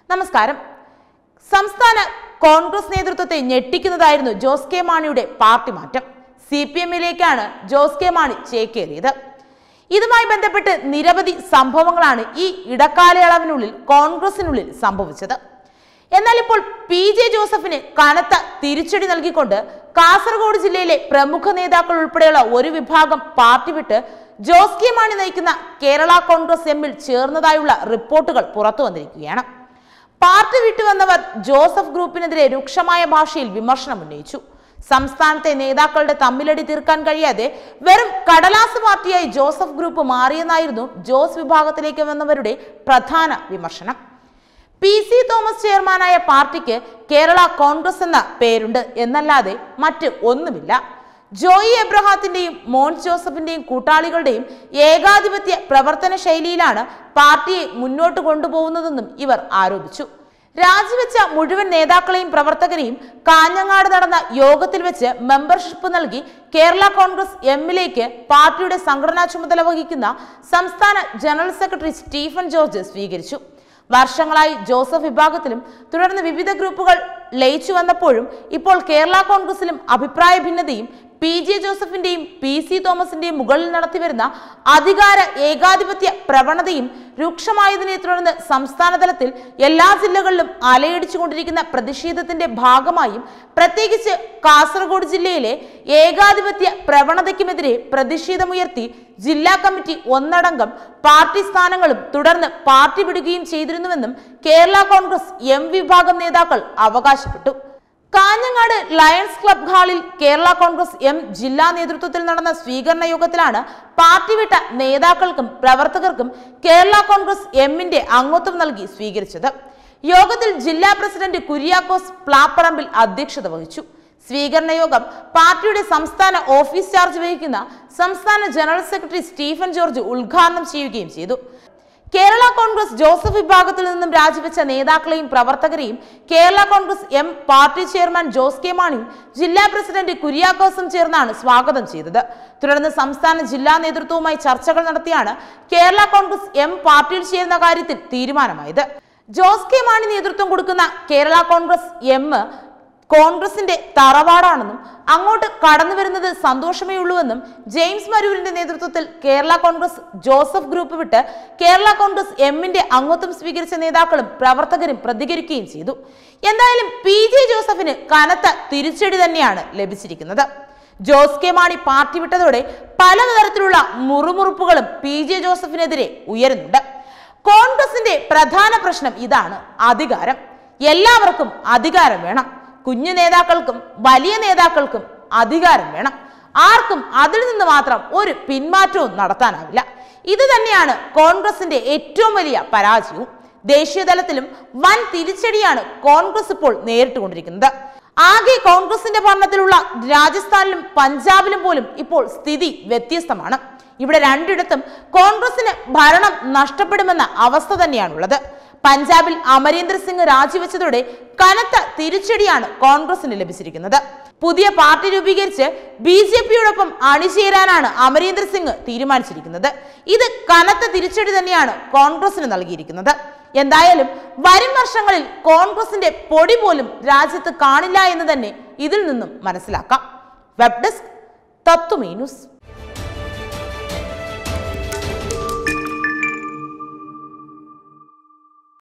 നമസ്കാരം സംസ്ഥാന കോൺഗ്രസ് നേതൃത്വത്തെ ഞെട്ടിക്കുന്നതായിരുന്നു ജോസ് കെ മാണിയുടെ പാർട്ടി മാറ്റം സി പി എമ്മിലേക്കാണ് ജോസ് കെ മാണി ചേക്കേറിയത് ഇതുമായി ബന്ധപ്പെട്ട് നിരവധി സംഭവങ്ങളാണ് ഈ ഇടക്കാലയളവിനുള്ളിൽ കോൺഗ്രസിനുള്ളിൽ സംഭവിച്ചത് എന്നാൽ ഇപ്പോൾ പി ജെ ജോസഫിന് കനത്ത തിരിച്ചടി നൽകിക്കൊണ്ട് കാസർഗോഡ് ജില്ലയിലെ പ്രമുഖ നേതാക്കൾ ഉൾപ്പെടെയുള്ള ഒരു വിഭാഗം പാർട്ടി വിട്ട് ജോസ് കെ മാണി നയിക്കുന്ന കേരള കോൺഗ്രസ് എമ്മിൽ ചേർന്നതായുള്ള റിപ്പോർട്ടുകൾ പുറത്തു വന്നിരിക്കുകയാണ് പാർട്ടി വിട്ടുവന്നവർ ജോസഫ് ഗ്രൂപ്പിനെതിരെ രൂക്ഷമായ ഭാഷയിൽ വിമർശനം ഉന്നയിച്ചു സംസ്ഥാനത്തെ നേതാക്കളുടെ തമ്മിലടി തീർക്കാൻ കഴിയാതെ വെറും കടലാസ് പാർട്ടിയായി ജോസഫ് ഗ്രൂപ്പ് മാറിയെന്നായിരുന്നു ജോസ് വിഭാഗത്തിലേക്ക് വന്നവരുടെ പ്രധാന വിമർശനം പി സി തോമസ് ചെയർമാനായ പാർട്ടിക്ക് കേരള കോൺഗ്രസ് എന്ന പേരുണ്ട് എന്നല്ലാതെ മറ്റ് ഒന്നുമില്ല ജോയി എബ്രഹാത്തിന്റെയും മോൻസ് ജോസഫിന്റെയും കൂട്ടാളികളുടെയും ഏകാധിപത്യ പ്രവർത്തന ശൈലിയിലാണ് പാർട്ടിയെ മുന്നോട്ട് കൊണ്ടുപോകുന്നതെന്നും ഇവർ ആരോപിച്ചു രാജിവെച്ച മുഴുവൻ നേതാക്കളെയും പ്രവർത്തകരെയും കാഞ്ഞങ്ങാട് നടന്ന യോഗത്തിൽ വെച്ച് മെമ്പർഷിപ്പ് നൽകി കേരള കോൺഗ്രസ് എമ്മിലേക്ക് പാർട്ടിയുടെ സംഘടനാ ചുമതല വഹിക്കുന്ന സംസ്ഥാന ജനറൽ സെക്രട്ടറി സ്റ്റീഫൻ ജോർജ് സ്വീകരിച്ചു വർഷങ്ങളായി ജോസഫ് വിഭാഗത്തിലും തുടർന്ന് വിവിധ ഗ്രൂപ്പുകൾ ലയിച്ചു വന്നപ്പോഴും ഇപ്പോൾ കേരള കോൺഗ്രസിലും അഭിപ്രായ ഭിന്നതയും പി ജെ ജോസഫിന്റെയും പി സി തോമസിന്റെയും മുകളിൽ നടത്തിവരുന്ന അധികാര ഏകാധിപത്യ പ്രവണതയും രൂക്ഷമായതിനെ തുടർന്ന് സംസ്ഥാന തലത്തിൽ എല്ലാ ജില്ലകളിലും അലയടിച്ചുകൊണ്ടിരിക്കുന്ന പ്രതിഷേധത്തിന്റെ ഭാഗമായും പ്രത്യേകിച്ച് കാസർഗോഡ് ജില്ലയിലെ ഏകാധിപത്യ പ്രവണതയ്ക്കുമെതിരെ പ്രതിഷേധമുയർത്തി ജില്ലാ കമ്മിറ്റി ഒന്നടങ്കം പാർട്ടി സ്ഥാനങ്ങളും തുടർന്ന് പാർട്ടി വിടുകയും ചെയ്തിരുന്നുവെന്നും കേരള കോൺഗ്രസ് എം വിഭാഗം നേതാക്കൾ അവകാശപ്പെട്ടു കാഞ്ഞങ്ങാട് ലയൺസ് ക്ലബ് ഹാളിൽ കേരള കോൺഗ്രസ് എം ജില്ലാ നേതൃത്വത്തിൽ നടന്ന സ്വീകരണ യോഗത്തിലാണ് പാർട്ടി വിട്ട നേതാക്കൾക്കും പ്രവർത്തകർക്കും കേരള കോൺഗ്രസ് എമ്മിന്റെ അംഗത്വം നൽകി സ്വീകരിച്ചത് യോഗത്തിൽ ജില്ലാ പ്രസിഡന്റ് കുര്യാക്കോസ് പ്ലാപ്പറമ്പിൽ അധ്യക്ഷത വഹിച്ചു സ്വീകരണ യോഗം പാർട്ടിയുടെ സംസ്ഥാന ഓഫീസ് ചാർജ് വഹിക്കുന്ന സംസ്ഥാന ജനറൽ സെക്രട്ടറി സ്റ്റീഫൻ ജോർജ് ഉദ്ഘാടനം ചെയ്യുകയും ചെയ്തു കേരള കോൺഗ്രസ് ജോസഫ് വിഭാഗത്തിൽ നിന്നും രാജിവെച്ച നേതാക്കളെയും പ്രവർത്തകരെയും Kerala Congress M party chairman Jose K മാണിയും ജില്ലാ പ്രസിഡന്റ് കുര്യാക്കോസും ചേർന്നാണ് സ്വാഗതം ചെയ്തത് തുടർന്ന് സംസ്ഥാന ജില്ലാ നേതൃത്വവുമായി ചർച്ചകൾ നടത്തിയാണ് കേരള കോൺഗ്രസ് എം പാർട്ടിയിൽ ചേരുന്ന കാര്യത്തിൽ തീരുമാനമായത് ജോസ് കെ മാണി നേതൃത്വം കൊടുക്കുന്ന കേരള കോൺഗ്രസ് എം കോൺഗ്രസിന്റെ തറവാടാണെന്നും അങ്ങോട്ട് കടന്നു വരുന്നത് സന്തോഷമേ ഉള്ളൂവെന്നും ജെയിംസ് മരൂരിന്റെ നേതൃത്വത്തിൽ കേരള കോൺഗ്രസ് ജോസഫ് ഗ്രൂപ്പ് വിട്ട് കേരള കോൺഗ്രസ് എമ്മിന്റെ അംഗത്വം സ്വീകരിച്ച നേതാക്കളും പ്രവർത്തകരും പ്രതികരിക്കുകയും ചെയ്തു എന്തായാലും പി ജെ ജോസഫിന് കനത്ത തിരിച്ചടി തന്നെയാണ് ലഭിച്ചിരിക്കുന്നത് ജോസ് കെ മാണി പാർട്ടി വിട്ടതോടെ പലതരത്തിലുള്ള മുറുമുറുപ്പുകളും പി ജെ ജോസഫിനെതിരെ ഉയരുന്നുണ്ട് കോൺഗ്രസിന്റെ പ്രധാന പ്രശ്നം ഇതാണ് അധികാരം എല്ലാവർക്കും അധികാരം വേണം കുഞ്ഞു നേതാക്കൾക്കും വലിയ നേതാക്കൾക്കും അധികാരം വേണം ആർക്കും അതിൽ നിന്ന് മാത്രം ഒരു പിന്മാറ്റവും നടത്താനാവില്ല ഇത് തന്നെയാണ് കോൺഗ്രസിന്റെ ഏറ്റവും വലിയ പരാജയവും ദേശീയ തലത്തിലും വൻ തിരിച്ചടിയാണ് കോൺഗ്രസ് ഇപ്പോൾ നേരിട്ടുകൊണ്ടിരിക്കുന്നത് ആകെ കോൺഗ്രസിന്റെ ഭരണത്തിലുള്ള രാജസ്ഥാനിലും പഞ്ചാബിലും പോലും ഇപ്പോൾ സ്ഥിതി വ്യത്യസ്തമാണ് ഇവിടെ രണ്ടിടത്തും കോൺഗ്രസിന് ഭരണം നഷ്ടപ്പെടുമെന്ന അവസ്ഥ തന്നെയാണുള്ളത് പഞ്ചാബിൽ അമരീന്ദർ സിംഗ് രാജിവെച്ചതോടെ കനത്ത തിരിച്ചടിയാണ് കോൺഗ്രസിന് ലഭിച്ചിരിക്കുന്നത് പുതിയ പാർട്ടി രൂപീകരിച്ച് ബി ജെ പിയോടൊപ്പം അണിചേരാനാണ് അമരീന്ദർ സിംഗ് തീരുമാനിച്ചിരിക്കുന്നത് ഇത് കനത്ത തിരിച്ചടി തന്നെയാണ് കോൺഗ്രസിന് നൽകിയിരിക്കുന്നത് എന്തായാലും വരും വർഷങ്ങളിൽ കോൺഗ്രസിന്റെ പൊടി പോലും രാജ്യത്ത് കാണില്ല എന്ന് തന്നെ ഇതിൽ നിന്നും മനസ്സിലാക്കാം വെബ് ഡെസ്ക് തത്വമേ ന്യൂസ്